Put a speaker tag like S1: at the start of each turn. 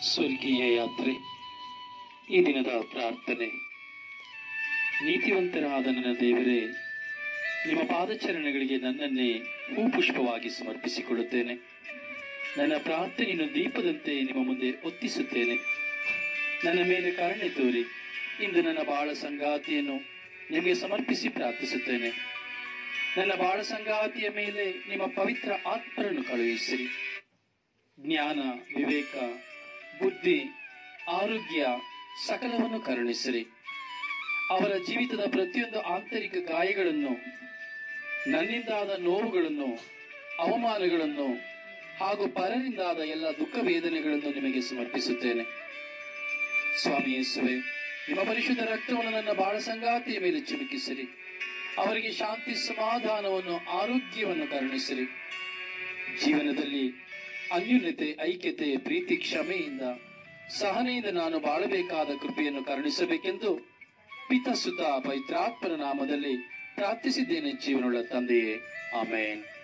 S1: ಸ್ವರ್ಗೀಯ ಯಾತ್ರೆ ಈ ದಿನದ ಪ್ರಾರ್ಥನೆ ನೀತಿವಂತರಾದ ನನ್ನ ದೇವರೇ ನಿಮ್ಮ ಪಾದಚರಣೆಗಳಿಗೆ ನನ್ನನ್ನೇ ಹೂಪುಷ್ಪವಾಗಿ ಸಮರ್ಪಿಸಿಕೊಳ್ಳುತ್ತೇನೆ ನನ್ನ ಪ್ರಾರ್ಥನೆಯನ್ನು ದೀಪದಂತೆ ನಿಮ್ಮ ಮುಂದೆ ಒತ್ತಿಸುತ್ತೇನೆ ನನ್ನ ಮೇಲೆ ಕರುಣೆ ತೋರಿ ಇಂದು ನನ್ನ ಬಾಳ ಸಂಗಾತಿಯನ್ನು ನಿಮಗೆ ಸಮರ್ಪಿಸಿ ಪ್ರಾರ್ಥಿಸುತ್ತೇನೆ ನನ್ನ ಬಾಳ ಸಂಗಾತಿಯ ಮೇಲೆ ನಿಮ್ಮ ಪವಿತ್ರ ಆತ್ಮರನ್ನು ಕಳುಹಿಸಿರಿ ಜ್ಞಾನ ವಿವೇಕ ಬುದ್ಧಿ ಆರೋಗ್ಯ ಸಕಲವನ್ನು ಕರುಣಿಸಿರಿ ಅವರ ಜೀವಿತದ ಪ್ರತಿಯೊಂದು ಆಂತರಿಕ ಗಾಯಗಳನ್ನು ನನ್ನಿಂದಾದ ನೋವುಗಳನ್ನು ಅವಮಾನಗಳನ್ನು ಹಾಗೂ ಪರರಿಂದಾದ ಎಲ್ಲ ದುಃಖ ವೇದನೆಗಳನ್ನು ನಿಮಗೆ ಸಮರ್ಪಿಸುತ್ತೇನೆ ಸ್ವಾಮಿ ಯೇಸುವೆ ನಿಮ್ಮ ಪರಿಶುದ್ಧ ರಕ್ತವನ್ನು ನನ್ನ ಬಾಳ ಸಂಗಾತಿಯ ಮೇಲೆ ಚಿಮುಕಿಸಿರಿ ಅವರಿಗೆ ಶಾಂತಿ ಸಮಾಧಾನವನ್ನು ಆರೋಗ್ಯವನ್ನು ಕರುಣಿಸಿರಿ ಜೀವನದಲ್ಲಿ ಅನ್ಯೂನ್ಯತೆ ಐಕ್ಯತೆ ಪ್ರೀತಿ ಕ್ಷಮೆಯಿಂದ ಸಹನೆಯಿಂದ ನಾನು ಬಾಳಬೇಕಾದ ಕೃಪೆಯನ್ನು ಕರುಣಿಸಬೇಕೆಂದು ಪಿತ ಸುತ ಪವಿತ್ರಾತ್ಮನ ನಾಮದಲ್ಲಿ ಪ್ರಾರ್ಥಿಸಿದ್ದೇನೆ ಜೀವನವುಳ್ಳ ತಂದೆಯೇ ಆಮೇನ್